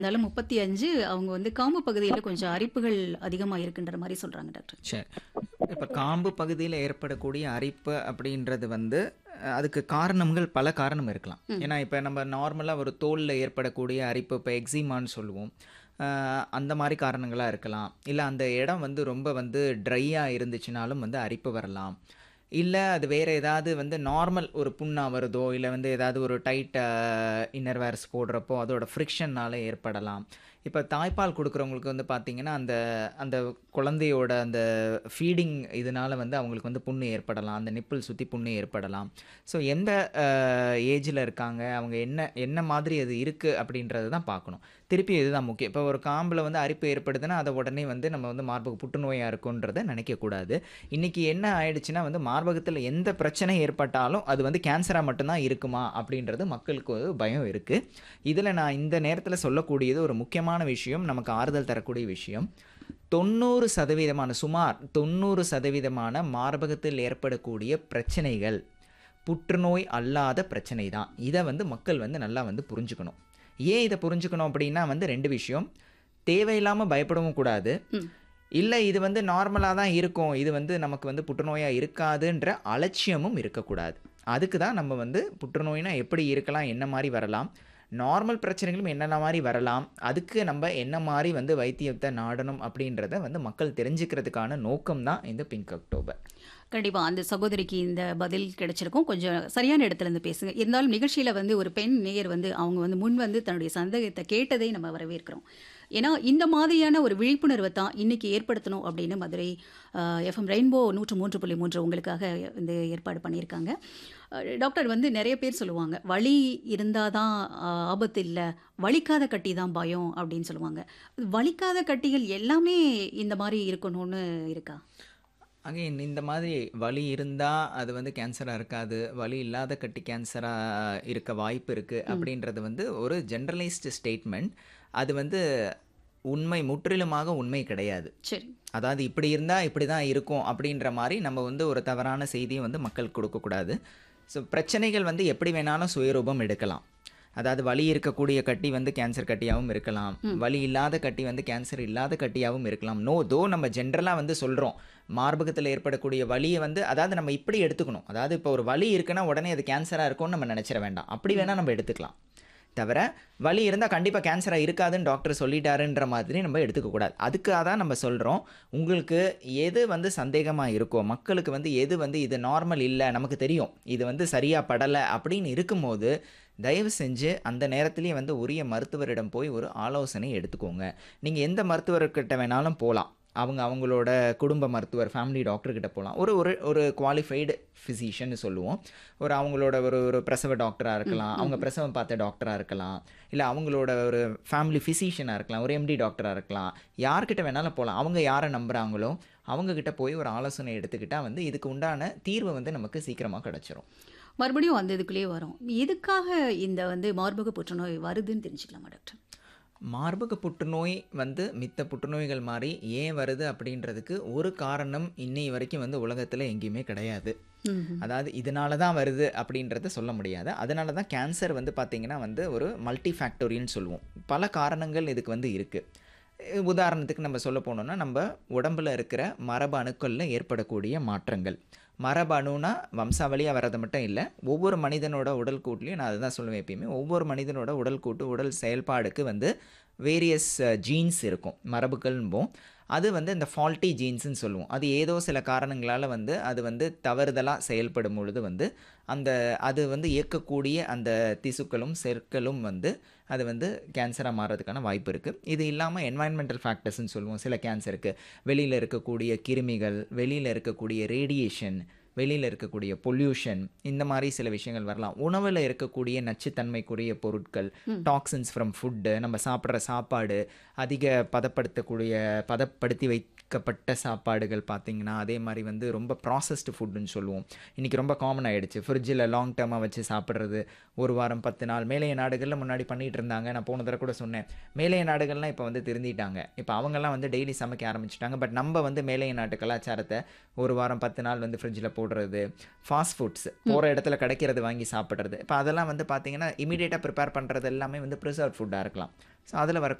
இருந்தாலும் 35 அவங்க வந்து காம்பு பகுதியில கொஞ்சம் அரிப்புகள் அதிகமா இருக்குன்ற மாரி சொல்றாங்க டாக்டர். சரி. இப்ப காம்பு பகுதியில ஏற்படக்கூடிய அரிப்பு அப்படின்றது வந்து, அ அதுக்கு காரணங்கள் பல காரணம் இருக்கலாம். ம். ஏன்னா, இப்ப நம்ம நார்மலா ஒரு தோல்ல ஏற்படக்கூடிய அரிப்பு, இப்ப எக்ஸிமான்னு சொல்லுவோம். அ அந்த மாரி காரணங்களா இருக்கலாம். இல்ல அந்த இடம் வந்து ரொம்ப வந்து ட்ரையா இருந்துச்சுனாலும் வந்து அரிப்பு வரலாம். இல்ல அது வேற ஏதாவது வந்து நார்மல் ஒரு புண்ணா வருதோ, இல்ல வந்து ஏதாவது ஒரு டைட் அ இன்னர் வேர்ஸ் போடுறப்போ அதோட ஃப்ரிக்ஷன்னால ஏற்படலாம். இப்ப தாய்ப்பால் குடுக்குறவங்களுக்கு வந்து பார்த்தீங்கன்னா, அந்த அந்த குழந்தையோட அந்த ஃபீடிங் இதனால வந்து அவங்களுக்கு வந்து புண்ணு ஏற்படலாம். அந்த நிப்பிள் சுத்தி புண்ணு ஏற்படலாம். ஸோ எந்த அ ஏஜ்ல இருக்காங்க, அவங்க என்ன என்ன மாதிரி அது இருக்கு அப்படின்றத தான் பார்க்கணும். திருப்பி இதுதான் முக்கியம். இப்ப ஒரு காம்புல வந்து அரிப்பு ஏற்படுதுன்னா, அத உடனே வந்து நம்ம வந்து மார்பக புற்றுநோயா இருக்குன்றத நினைக்கக்கூடாது. இன்னைக்கு என்ன ஆயிடுச்சுன்னா வந்து மார்பகத்தில எந்த பிரச்சனை ஏற்பட்டாலும், அது வந்து கேன்சரா மட்டும் தான் இருக்குமா அப்படின்றது மக்களுக்கு ஒரு பயம் இருக்கு. இதுல நான் இந்த நேரத்தில சொல்லக்கூடியது ஒரு முக்கியமான விஷயம், நமக்கு ஆறுதல் தரக்கூடிய விஷயம். 90% சுமார் 90% மார்பகத்தில் ஏற்படக்கூடிய பிரச்சனைகள், புற்றுநோய் அல்லாத பிரச்சனை தான். இத வந்து மக்கள் வந்து நல்லா வந்து புரிஞ்சுக்கணும். ஏன் இத புரிஞ்சுக்கணும் அப்படின்னா வந்து 2 விஷயம். தேவையில்லாம பயப்படவும் கூடாது. ம். இல்ல இது வந்து நார்மலா தான் இருக்கும். இது வந்து நமக்கு வந்து புற்றுநோயா இருக்காதுன்ற அலட்சியமும் இருக்கக்கூடாது. அதுக்கு தான் நம்ம வந்து புற்றுநோய்னா எப்படி இருக்கலாம்? என்ன மாரி வரலாம்? நார்மல் பிரச்சனைகளும் என்னென்ன மாரி வரலாம்? அதுக்கு நம்ப என்ன மாரி வந்து வைத்தியத்த நாடணும் அப்படின்றத வந்து மக்கள் தெரிஞ்சுக்கிறதுக்கான நோக்கம் தான் இந்த பிங்க் அக்டோபர். கண்டிப்பா. அந்த சகோதரிக்கு இந்த பதில் கிடைச்சிருக்கும். கொஞ்சம் சரியான இடத்துல இருந்து பேசுங்க. இருந்தாலும் நிகழ்ச்சியில வந்து ஒரு பெண் நேயர் வந்து அவங்க வந்து முன் வந்து தன்னுடைய சந்தேகத்த கேட்டதை நம்ம வரவேற்கிறோம். ஏன்னா, இந்த மாதிரியான ஒரு விழிப்புணர்வ தான் இன்னைக்கு ஏற்படுத்தணும் அப்படின்னு மதுரை அ எஃப்எம் ரெயின்போ 103.3 உங்களுக்காக வந்து ஏற்பாடு பண்ணியிருக்காங்க. அ டாக்டர் வந்து நெறைய பேர் சொல்லுவாங்க, "வலி இருந்தா தான் அ ஆபத்து இல்ல. வலிக்காத கட்டி தான் பயம்" அப்படின்னு சொல்லுவாங்க. வலிக்காத கட்டிகள் எல்லாமே இந்த மாரி இருக்கணும்னு இருக்கா? அகைன் இந்த மாதிரி வலி இருந்தா அது வந்து கேன்சரா இருக்காது. வலி இல்லாத கட்டி கேன்சரா இருக்க வாய்ப்பு இருக்கு ம். அப்படின்றது வந்து ஒரு ஜெனரலைஸ்டு ஸ்டேட்மெண்ட். அது வந்து உண்மை முற்றிலுமாக உண்மை கிடையாது. சரி. அதாவது இப்படி இருந்தா இப்படி தான் இருக்கும் அப்படின்ற மாரி நம்ம வந்து ஒரு தவறான செய்திய வந்து மக்களுக்கு கொடுக்கக்கூடாது. ஸோ பிரச்சனைகள் வந்து எப்படி வேணாலும் சுயரூபம் எடுக்கலாம். அதாவது வலி இருக்கக்கூடிய கட்டி வந்து கேன்சர் கட்டியாவும் இருக்கலாம். ம். வலி இல்லாத கட்டி வந்து கேன்சர் இல்லாத கட்டியாவும் இருக்கலாம். நோ தோ நம்ம ஜென்ரலா வந்து சொல்றோம். மார்பகத்தில ஏற்படக்கூடிய வலிய வந்து அதாவது நம்ம இப்படி எடுத்துக்கணும். அதாவது இப்போ ஒரு வலி இருக்குன்னா உடனே அது கேன்சரா இருக்கும்னு நம்ம நெனைச்சிற வேண்டாம். அப்படி ம். வேணா நம்ம எடுத்துக்கலாம். தவிர வலி இருந்தா கண்டிப்பா கேன்சரா இருக்காதுன்னு டாக்டர் சொல்லிட்டாருன்ற மாதிரி நம்ம எடுத்துக்கக்கூடாது. அதுக்காக தான் நம்ம சொல்றோம். உங்களுக்கு எது வந்து சந்தேகமா இருக்கோ, மக்களுக்கு வந்து எது வந்து இது நார்மல் இல்ல, நமக்கு தெரியும். இது வந்து சரியா படல அப்படின்னு இருக்கும்போது, தயவு செஞ்சு அந்த நேரத்திலேயே வந்து உரிய மருத்துவரிடம் போய் ஒரு ஆலோசனை எடுத்துக்கோங்க. நீங்க எந்த மருத்துவர்கிட்ட வேணாலும் போலாம். அவங்க அவங்களோட குடும்ப மருத்துவர், ஃபேமிலி டாக்டர் கிட்ட போலாம். ஒரு ஒரு ஒரு குவாலிஃபைடு பிசிஷியன்னு சொல்லுவோம். ஒரு அவங்களோட ஒரு ஒரு பிரசவ டாக்டரா ம். இருக்கலாம். அவங்க ம். பிரசவம் பார்த்த டாக்டரா இருக்கலாம். இல்ல அவங்களோட ஒரு ஃபேமிலி பிசிஷியனா இருக்கலாம். ஒரு எம்டி டாக்டரா இருக்கலாம். யார்கிட்ட வேணாலும் போலாம். அவங்க யார நம்புறாங்களோ, அவங்க கிட்ட போய் ஒரு ஆலோசனை எடுத்துக்கிட்டா வந்து இதுக்கு உண்டான தீர்வு வந்து நமக்கு சீக்கிரமா கிடைச்சிரும். மறுபடியும் அந்த இதுக்குள்ளேயே வரோம். எதுக்காக இந்த வந்து மார்பக புற்றுநோய் வருதுன்னு தெரிஞ்சுக்கலாமா டாக்டர்? மார்பக புற்றுநோய் வந்து மித்த புற்றுநோய்கள் மாரி ஏன் வருது அப்படின்றதுக்கு ஒரு காரணம் இன்னைய வரைக்கும் வந்து உலகத்தில எங்கேயுமே கிடையாது. ம்ஹ்ம். அதாவது இதனால தான் வருது அப்படின்றத சொல்ல முடியாது. அதனால தான் கேன்சர் வந்து பார்த்தீங்கன்னா வந்து ஒரு மல்டி ஃபேக்டோரியல்னு சொல்லுவோம். பல காரணங்கள் இதுக்கு வந்து இருக்கு. அ உதாரணத்துக்கு நம்ம சொல்ல போனோம்னா, நம்ப உடம்புல இருக்கிற மரபு அணுக்கள்ல ஏற்படக்கூடிய மாற்றங்கள். மரபணுனா வம்சாவளியா வர்றது மட்டும் இல்ல. ஒவ்வொரு மனிதனோட உடல் கூட்லயும் நான் அதுதான் சொல்லுவேன் எப்பயுமே. ஒவ்வொரு மனிதனோட உடல் கூட்டு, உடல் செயல்பாடுக்கு வந்து வேரியஸ் ஜீன்ஸ் இருக்கும். மரபுகள்ம்போம். அது வந்து இந்த ஃபால்ட்டி ஜீன்ஸ்ன்னு சொல்லுவோம். அது ஏதோ சில காரணங்களால வந்து அது வந்து தவறுதலா செயல்படும் பொழுது வந்து, அந்த அது வந்து இயக்கக்கூடிய அந்த திசுக்களும், செற்களும் வந்து அது வந்து கேன்சரா மாறுறதுக்கான வாய்ப்பு இருக்கு. இது இல்லாம என்வைரன்மென்டல் ஃபேக்டர்ஸ்ன்னு சொல்லுவோம் சில கேன்சருக்கு. வெளியில இருக்கக்கூடிய கிருமிகள், வெளியில இருக்கக்கூடிய ரேடியேஷன், வெளியில இருக்கக்கூடிய பொல்யூஷன் இந்த மாரி சில விஷயங்கள் வரலாம். உணவுல இருக்கக்கூடிய நச்சுத்தன்மைக்குரிய பொருட்கள், ம். டாக்சின்ஸ் ஃப்ரம் ஃபுட்டு, நம்ம சாப்பிடுற சாப்பாடு, அதிக பதப்படுத்தக்கூடிய பதப்படுத்தி வைக்கப்பட்ட சாப்பாடுகள் பார்த்தீங்கன்னா, அதே மாரி வந்து ரொம்ப ப்ராசஸ்டு ஃபுட்டுன்னு சொல்லுவோம். இன்னைக்கு ரொம்ப காமன் ஆயிடுச்சு. ஃப்ரிட்ஜில லாங் டெர்மா வச்சு சாப்பிடுறது. 1 வாரம் 10 நாள். மேலைய நாடுகள்ல முன்னாடி பண்ணிட்டு இருந்தாங்க. நான் போன தடவ கூட சொன்னேன். மேலைய நாடுகள்லாம் இப்ப வந்து திருந்திட்டாங்க. இப்ப அவங்கலாம் வந்து டெய்லி சமைக்க ஆரம்பிச்சுட்டாங்க. பட் நம்ப வந்து மேலைய நாட்டு கலாச்சாரத்த 1 வாரம் 10 நாள் வந்து ஃப்ரிட்ஜில போடுறது ஃபாஸ்ட் ஃபுட்ஸ் போகிற இடத்துல கிடைக்கிறது வாங்கி சாப்பிட்றது இப்போ அதெல்லாம் வந்து பார்த்தீங்கன்னா இமீடியட்டாக ப்ரிப்பேர் பண்ணுறது எல்லாமே வந்து ப்ரிசர்வ் ஃபுட்டாக இருக்கலாம் ஸோ அதில் வர